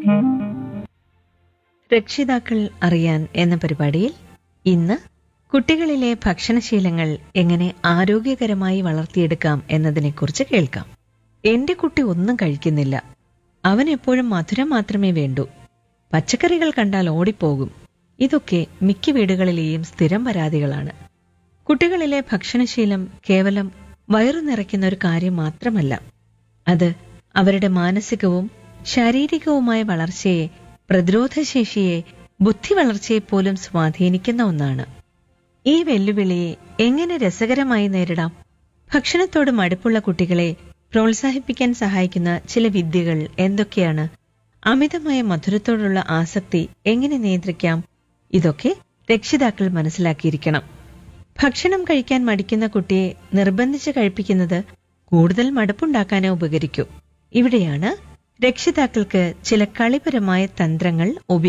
രക്ഷിതാക്കൾ അറിയാൻ എന്ന പരിപാടിയിൽ ഇന്ന് കുട്ടികളിലെ ഭക്ഷണശീലങ്ങൾ എങ്ങനെ ആരോഗ്യകരമായി വളർത്തിയെടുക്കാം എന്നതിനെക്കുറിച്ച് കേൾക്കാം എന്റെ കുട്ടി ഒന്നും കഴിക്കുന്നില്ല അവൻ എപ്പോഴും മധുരം മാത്രമേ വേണ്ടൂ പച്ചക്കറികൾ കണ്ടാൽ ഓടിപ്പോകും ഇതൊക്കെ മിക്ക വീടുകളിലെയും സ്ഥിരം പരാതികളാണ് കുട്ടികളിലെ ഭക്ഷണശീലം കേവലം വയറു നിറയ്ക്കുന്ന ഒരു കാര്യം മാത്രമല്ല അത് അവരുടെ മാനസികവും ശാരീരികവുമായ വളർച്ചയെ പ്രതിരോധശേഷിയെ ബുദ്ധി വളർച്ചയെ പോലും സ്വാധീനിക്കുന്ന ഒന്നാണ് ഈ വെല്ലുവിളിയെ എങ്ങനെ രസകരമായി നേരിടാം ഭക്ഷണത്തോട് മടുപ്പുള്ള കുട്ടികളെ പ്രോത്സാഹിപ്പിക്കാൻ സഹായിക്കുന്ന ചില വിദ്യകൾ എന്തൊക്കെയാണ് അമിതമായ മധുരത്തോടുള്ള ആസക്തി എങ്ങനെ നിയന്ത്രിക്കാം ഇതൊക്കെ രക്ഷിതാക്കൾ മനസ്സിലാക്കിയിരിക്കണം ഭക്ഷണം കഴിക്കാൻ മടിക്കുന്ന കുട്ടിയെ നിർബന്ധിച്ച് കഴിപ്പിക്കുന്നത് കൂടുതൽ മടുപ്പുണ്ടാക്കാനേ ഉപകരിക്കൂ ഇവിടെയാണ് രക്ഷിതാക്കൾക്ക് ചില കളിപരമായ തന്ത്രങ്ങൾ ഉപയോഗിക്കുന്നത്